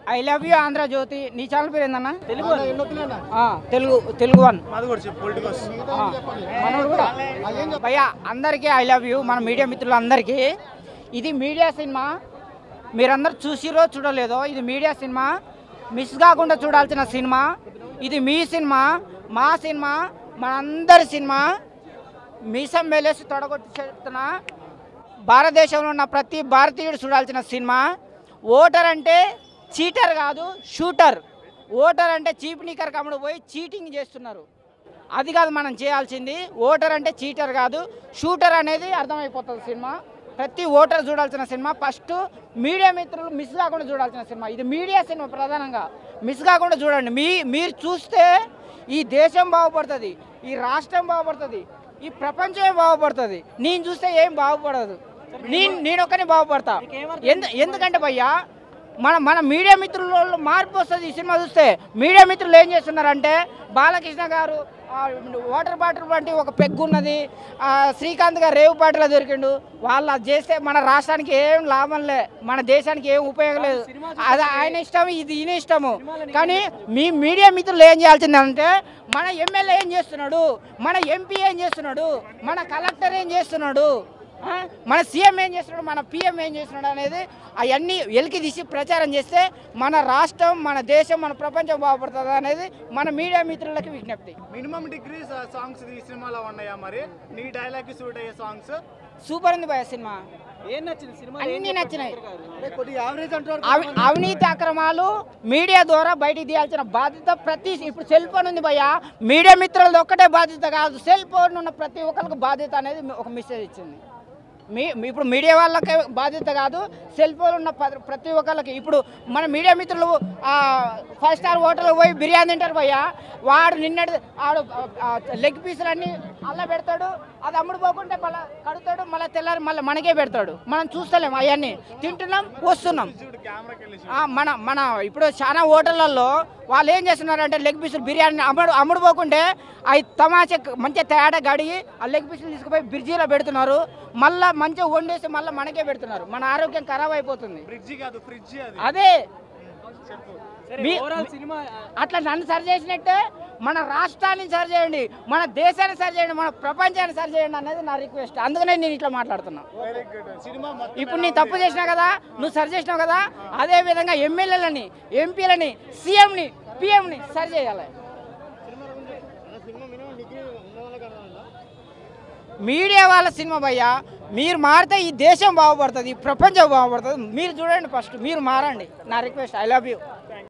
I love you Andhra Jyothi నీ channel పేరు ఏందన్నా తెలుగు తెలుగు తెలుగు వన్ మాది కూడా చెప్పు పొలిటికల్స్ ఆ, మనోడు కూడా భయ్యా అందరికీ ఐ లవ్ యూ మన మీడియా మిత్రులందరికీ ఇది మీడియా సినిమా మీరందరూ చూసిరో చూడలేదో ఇది మీడియా సినిమా మిస్ కాకుండా చూడాల్సిన సినిమా ఇది మీ సినిమా మా సినిమా మనందరి సినిమా మీసం మేలేసి తొడగొట్టి చెప్తున్నా భారతదేశంలో ఉన్న ప్రతి భారతీయుడు చూడాల్సిన సినిమా ఓటర్ అంటే చీటర్ కాదు షూటర్ ఓటర్ అంటే చీప్ నికర్ కమ్ముడు పోయి చీటింగ్ చేస్తున్నారు అది కాదు మనం చేయాల్సింది ఓటర్ అంటే చీటర్ కాదు షూటర్ అనేది అర్థమైపోతుంది సినిమా ప్రతి ఓటర్ చూడాల్సిన సినిమా ఫస్ట్ మీడియా మిత్రులు మిస్ కాకుండా చూడాల్సిన సినిమా ఇది మీడియా సినిమా ప్రధానంగా మిస్ కాకుండా చూడండి మీ మీరు చూస్తే ఈ దేశం బాగుపడుతుంది ఈ రాష్ట్రం బాగుపడుతుంది ఈ ప్రపంచమే బాగుపడుతుంది నేను చూస్తే ఏం బాగుపడదు నేను నేను ఒక్కనే బాగుపడతా ఎందు ఎందుకంటే భయ్యా మన మన మీడియా మిత్రులలో మార్పు వస్తుంది ఈ సినిమా చూస్తే మీడియా మిత్రులు ఏం చేస్తున్నారంటే బాలకృష్ణ గారు ఆ, వాటర్ బాటిల్ వంటి ఒక పెగ్గు ఉన్నది ఆ, శ్రీకాంత్ గారు రేవు పాటలో దొరికిండు వాళ్ళు అది చేస్తే మన రాష్ట్రానికి ఏం లాభం లే మన దేశానికి ఏం ఉపయోగం లేదు అది ఆయన ఇష్టం ఇది ఈయన ఇష్టము కానీ మీ మీడియా మిత్రులు ఏం చేయాల్సిందంటే మన ఎమ్మెల్యే ఏం చేస్తున్నాడు మన ఎంపీ ఏం చేస్తున్నాడు మన కలెక్టర్ ఏం చేస్తున్నాడు ఆ? మన సీఎం ఏం చేస్తున్నాడు మన పిఎం ఏం చేస్తున్నాడు అనేది అవన్నీ వెలికి తీసి ప్రచారం చేస్తే మన రాష్ట్రం మన దేశం మన ప్రపంచం బాగుపడుతుంది అనేది మన మీడియా మిత్రులకి విజ్ఞప్తి మినిమం డిగ్రీ సాంగ్స్ ఈ సినిమాలో ఉన్నాయా మరి నీ డైలాగ్ కి సూట్ అయ్యే సాంగ్స్ సూపర్ ఉంది భయ సినిమా ఏం నచ్చింది సినిమా అన్నీ నచ్చినాయి కొద్దిగా యావరేజ్ అంటారు అవి- అవినీతి అక్రమాలు మీడియా ద్వారా బయటికి తీయాల్సిన బాధ్యత ప్రతి ఇప్పుడు సెల్ ఫోన్ ఉంది భయ్య మీడియా మిత్రులది ఒక్కటే బాధ్యత కాదు సెల్ ఫోన్ ఉన్న ప్రతి ఒక్కరికి బాధ్యత అనేది ఒక మెసేజ్ ఇచ్చింది మీ మీ- ఇప్పుడు మీడియా వాళ్ళకే బాధ్యత కాదు సెల్ ఫోన్ ఉన్న ప- ప్రతి ఒక్కరికి ఇప్పుడు మన మీడియా మిత్రులు ఫైవ్ స్టార్ హోటల్కి పోయి బిర్యానీ తింటారు భయ్య వాడు నిన్నటి ఆడు లెగ్ పీసులన్నీ అల్ల పెడతాడు అది అమ్ముడు పోకుంటే మళ్ళీ కడుతాడు మళ్ళీ తెల్లారి మళ్ళీ మనకే పెడతాడు మనం చూస్తలేం అవన్నీ తింటున్నాం వస్తున్నాం కెమెరాకి వెళ్ళి ఆ, మన మన ఇప్పుడు చాలా హోటళ్ళల్లో వాళ్ళు ఏం చేస్తున్నారంటే లెగ్ పీసులు బిర్యానీ అమ్ముడు అమ్ముడు పోకుంటే అవి తమాషా మంచిగా తేడా గడిగి ఆ లెగ్ పీసులు తీసుకుపోయి బ్రిడ్జిలో పెడుతున్నారు మళ్ళీ మంచిగా వండేసి మళ్ళీ మనకే పెడుతున్నారు మన ఆరోగ్యం ఖరాబ్ అయిపోతుంది బ్రిడ్జి కాదు ఫ్రిడ్జ్ అది అదే సరే మీ- ఓవరాల్ సినిమా అట్లా నన్ను సరి చేసినట్టే మన రాష్ట్రాన్ని సరి చేయండి మన దేశాన్ని సరి చేయండి మన ప్రపంచాన్ని సరి చేయండి అనేది నా రిక్వెస్ట్ అందుకనే నేను ఇట్లా మాట్లాడుతున్నా వెరీ గుడ్ సినిమా మొత్తం ఇప్పుడు నీ తప్పు చేసినావు కదా నువ్వు సరి చేసినావు కదా అదే విధంగా ఎమ్మెల్యేలని ఎంపీలని సీఎంని పిఎంని సరి చేయాలి మీడియా వాళ్ళ సినిమా భయ్యా మీరు మారితే ఈ దేశం బాగుపడుతుంది ఈ ప్రపంచం బాగుపడుతుంది మీరు చూడండి ఫస్ట్ మీరు మారండి నా రిక్వెస్ట్ ఐ లవ్ యూ